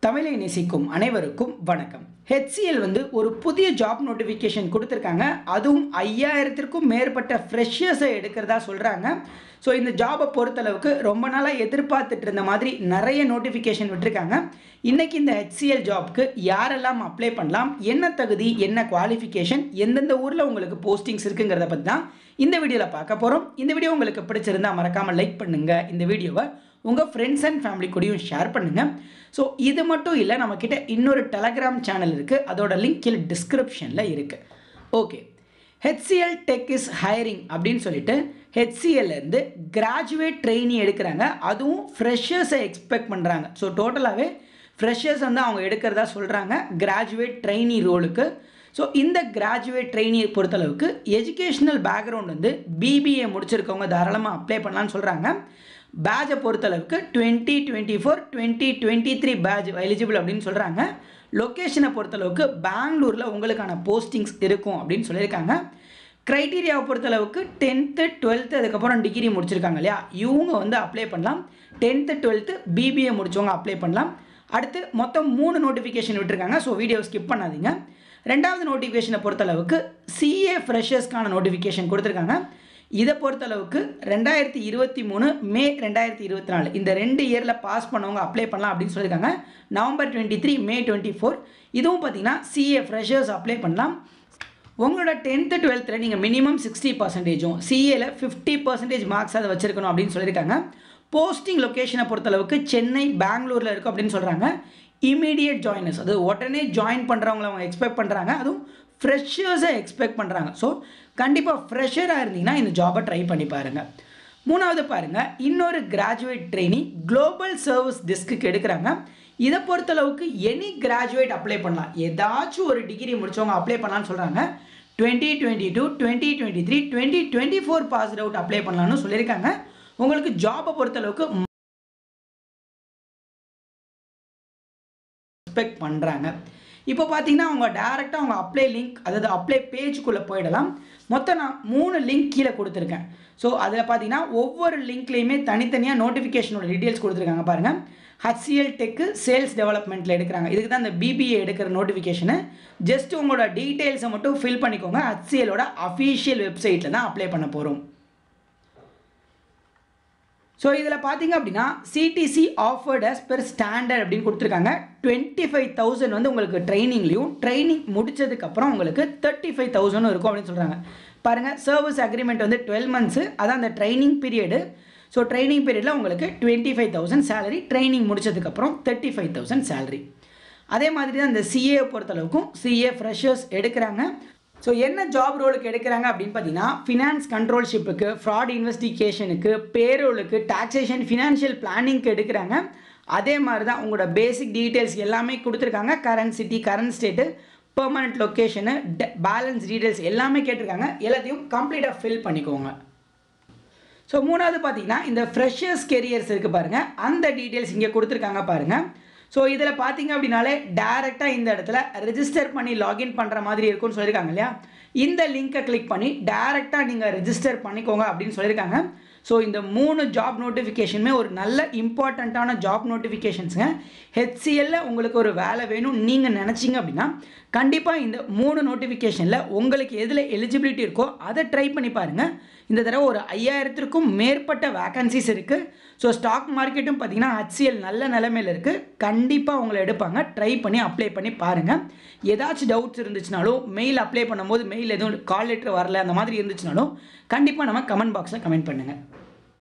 தமிழை நேசிக்கும் அனைவருக்கும் வணக்கம் HCL வந்து ஒரு புதிய ஜாப் நோட்டிஃபிகேஷன் கொடுத்துருக்காங்க அதுவும் ஐயாயிரத்திற்கும் மேற்பட்ட ஃப்ரெஷர்ஸை எடுக்கிறதா சொல்கிறாங்க ஸோ இந்த ஜாபை பொறுத்தளவுக்கு ரொம்ப நாளாக எதிர்பார்த்துட்டு இருந்த மாதிரி நிறைய நோட்டிஃபிகேஷன் விட்டுருக்காங்க இன்றைக்கி இந்த HCL ஜாப்க்கு யாரெல்லாம் அப்ளை பண்ணலாம் என்ன தகுதி என்ன குவாலிஃபிகேஷன் எந்தெந்த ஊரில் உங்களுக்கு போஸ்டிங்ஸ் இருக்குங்கிறத பற்றி தான் இந்த வீடியோவில் பார்க்க போகிறோம் இந்த வீடியோ உங்களுக்கு பிடிச்சிருந்தா மறக்காமல் லைக் பண்ணுங்கள் இந்த வீடியோவை உங்கள் ஃப்ரெண்ட்ஸ் அண்ட் ஃபேமிலி கூடயும் ஷேர் பண்ணுங்கள் ஸோ இது மட்டும் இல்லை நம்மக்கிட்ட இன்னொரு டெலகிராம் சேனல் இருக்குது அதோட லிங்க் கீழே டிஸ்கிரிப்ஷனில் இருக்குது okay HCL tech is hiring அப்படின்னு சொல்லிட்டு HCL ல இருந்து கிராஜுவேட் ட்ரெயினி எடுக்கிறாங்க அதுவும் ஃப்ரெஷர்ஸை எக்ஸ்பெக்ட் பண்ணுறாங்க ஸோ டோட்டலாகவே ஃப்ரெஷர்ஸ் வந்து அவங்க எடுக்கிறதா சொல்கிறாங்க கிராஜுவேட் ட்ரெயினி ரோலுக்கு ஸோ இந்த கிராஜுவேட் ட்ரெயினியை பொறுத்தளவுக்கு எஜுகேஷ்னல் பேக்ரவுண்ட் வந்து பிபிஏ முடிச்சிருக்கவங்க தாராளமாக அப்ளை பண்ணலான்னு சொல்கிறாங்க பேட்சை பொறுத்தளவுக்கு twenty twenty four twenty twenty three batch eligible அப்படின்னு சொல்கிறாங்க லொக்கேஷனை பொறுத்தளவுக்கு பெங்களூரில் உங்களுக்கான போஸ்டிங்ஸ் இருக்கும் அப்படின்னு சொல்லியிருக்காங்க க்ரைட்டீரியாவை பொறுத்தளவுக்கு டென்த்து டுவெல்த்து அதுக்கப்புறம் டிகிரி முடிச்சிருக்காங்க இல்லையா இவங்க வந்து அப்ளை பண்ணலாம் டென்த்து டுவெல்த்து பிபிஏ முடிச்சவங்க அப்ளை பண்ணலாம் அடுத்து மொத்தம் மூணு நோட்டிஃபிகேஷன் விட்டுருக்காங்க ஸோ வீடியோ ஸ்கிப் பண்ணாதீங்க ரெண்டாவது நோட்டிஃபிகேஷனை பொறுத்தளவுக்கு சிஏ ஃப்ரெஷர்ஸ்க்கான நோட்டிஃபிகேஷன் கொடுத்துருக்காங்க இதை பொறுத்தளவுக்கு ரெண்டாயிரத்தி இருபத்தி மூணு மே ரெண்டாயிரத்தி இருபத்தி நாலு இந்த ரெண்டு இயரில் பாஸ் பண்ணவங்க அப்ளை பண்ணலாம் அப்படின்னு சொல்லியிருக்காங்க November twenty three May twenty four இதுவும் பார்த்தீங்கன்னா சிஏ ஃப்ரெஷர்ஸ் அப்ளை பண்ணலாம் உங்களோட டென்த்து டுவெல்த்தில் நீங்கள் மினிமம் சிக்ஸ்டி பர்சன்டேஜும் சிஏல ஃபிஃப்டி பர்சன்டேஜ் மார்க்ஸ் அதை வச்சிருக்கணும் அப்படின்னு சொல்லியிருக்காங்க போஸ்டிங் லொக்கேஷனை பொறுத்தளவுக்கு சென்னை பெங்களூரில் இருக்கும் அப்படின்னு சொல்கிறாங்க இமீடியட் ஜாயினர்ஸ் அது உடனே ஜாயின் பண்ணுறவங்கள அவங்க எக்ஸ்பெக்ட் பண்ணுறாங்க அதுவும் ஃப்ரெஷர்ஸை எக்ஸ்பெக்ட் பண்ணுறாங்க ஸோ கண்டிப்பாக ஃப்ரெஷராக இருந்தீங்கன்னா இந்த ஜாபை ட்ரை பண்ணி பாருங்கள் மூணாவது பாருங்கள் இன்னொரு கிராஜுவேட் ட்ரெயினி குளோபல் சர்வீஸ் டெஸ்க்கு எடுக்கிறாங்க இதை பொறுத்தளவுக்கு எனி கிராஜுவேட் அப்ளை பண்ணலாம் ஏதாச்சும் ஒரு டிகிரி முடிச்சவங்க அப்ளை பண்ணலாம்னு சொல்கிறாங்க twenty twenty two twenty twenty three twenty twenty four pass out apply பண்ணலாம்னு சொல்லியிருக்காங்க உங்களுக்கு ஜாபை பொறுத்தளவுக்கு எக்ஸ்பெக்ட் பண்ணுறாங்க இப்போ பார்த்தீங்கன்னா அவங்க டேரெக்டாக அவங்க அப்ளை லிங்க் அதாவது அப்ளை பேஜுக்குள்ளே போயிடலாம் மொத்தம் நான் மூணு லிங்க் கீழே கொடுத்துருக்கேன் ஸோ அதில் பார்த்தீங்கன்னா ஒவ்வொரு லிங்க்லேயுமே தனித்தனியாக நோட்டிஃபிகேஷனோட டீட்டெயில்ஸ் கொடுத்துருக்காங்க பாருங்கள் ஹச்சிஎல் டெக்கு சேல்ஸ் டெவலப்மெண்ட்டில் எடுக்கிறாங்க இதுக்கு தான் இந்த பிபிஏ எடுக்கிற நோட்டிஃபிகேஷனு ஜஸ்ட் உங்களோட டீட்டெயில்ஸை மட்டும் ஃபில் பண்ணிக்கோங்க ஹச்சிஎலோட அஃபீஷியல் வெப்சைட்டில் தான் அப்ளை பண்ண போகிறோம் ஸோ இதில் பார்த்தீங்க அப்படின்னா CTC offered as per standard அப்படின்னு கொடுத்துருக்காங்க டுவெண்ட்டி ஃபைவ் தௌசண்ட் வந்து உங்களுக்கு ட்ரைனிங்லையும் ட்ரைனிங் முடிச்சதுக்கப்புறம் உங்களுக்கு தேர்ட்டி ஃபைவ் தௌசண்டும் இருக்கும் அப்படின்னு சொல்கிறாங்க பாருங்கள் சர்வீஸ் அக்ரிமெண்ட் வந்து டுவெல் மந்த்ஸு அதான் அந்த ட்ரைனிங் பீரியடு ஸோ ட்ரைனிங் பீரியடில் உங்களுக்கு twenty five thousand salary training முடிச்சதுக்கப்புறம் தேர்ட்டி ஃபைவ் தௌசண்ட் சேலரி அதே மாதிரி தான் இந்த சிஏ பொறுத்தளவுக்கும் சிஏ ஃப்ரெஷர்ஸ் எடுக்கிறாங்க ஸோ என்ன ஜாப் ரோலுக்கு எடுக்கிறாங்க அப்படின்னு பார்த்தீங்கன்னா ஃபினான்ஸ் கண்ட்ரோல்ஷிப்புக்கு ஃப்ராட் இன்வெஸ்டிகேஷனுக்கு பேரோலுக்கு டாக்ஸேஷன் ஃபினான்ஷியல் பிளானிங்க்கு எடுக்கிறாங்க அதே மாதிரி தான் உங்களோட பேசிக் டீட்டெயில்ஸ் எல்லாமே கொடுத்துருக்காங்க current city current state permanent location balance details எல்லாமே கேட்டிருக்காங்க எல்லாத்தையும் கம்ப்ளீட்டாக ஃபில் பண்ணிக்கோங்க ஸோ மூணாவது பார்த்தீங்கன்னா இந்த ஃப்ரெஷர்ஸ் கெரியர்ஸ் இருக்குது பாருங்கள் அந்த டீட்டெயில்ஸ் இங்கே கொடுத்துருக்காங்க பாருங்கள் ஸோ இதில் பார்த்தீங்க அப்படின்னாலே டேரெக்டாக இந்த இடத்துல ரெஜிஸ்டர் பண்ணி லாகின் பண்ணுற மாதிரி இருக்கும்னு சொல்லியிருக்காங்க இல்லையா இந்த லிங்க்கை கிளிக் பண்ணி டேரெக்டாக நீங்கள் ரெஜிஸ்டர் பண்ணிக்கோங்க அப்படின்னு சொல்லியிருக்காங்க ஸோ இந்த மூணு ஜாப் நோட்டிஃபிகேஷனுமே ஒரு நல்ல இம்பார்ட்டண்ட்டான ஜாப் நோட்டிஃபிகேஷன்ஸுங்க ஹெச்சிஎல்ல உங்களுக்கு ஒரு வேலை வேணும் நீங்கள் நினச்சிங்க அப்படின்னா கண்டிப்பாக இந்த மூணு நோட்டிஃபிகேஷனில் உங்களுக்கு எதில் எலிஜிபிலிட்டி இருக்கோ அதை ட்ரை பண்ணி பாருங்கள் இந்த தடவை ஒரு ஐயாயிரத்திற்கும் மேற்பட்ட வேக்கன்சிஸ் இருக்குது ஸோ ஸ்டாக் மார்க்கெட்டும் பார்த்தீங்கன்னா ஹச்சிஎல் நல்ல நிலைமையில் இருக்குது கண்டிப்பாக உங்களை எடுப்பாங்க ட்ரை பண்ணி அப்ளை பண்ணி பாருங்கள் ஏதாச்சும் டவுட்ஸ் இருந்துச்சுனாலும் மெயில் அப்ளை பண்ணும்போது மெயில் எதுவும் கால் லெட்டர் வரல அந்த மாதிரி இருந்துச்சுனாலும் கண்டிப்பாக நம்ம கமெண்ட் பாக்ஸில் கமெண்ட் பண்ணுங்கள்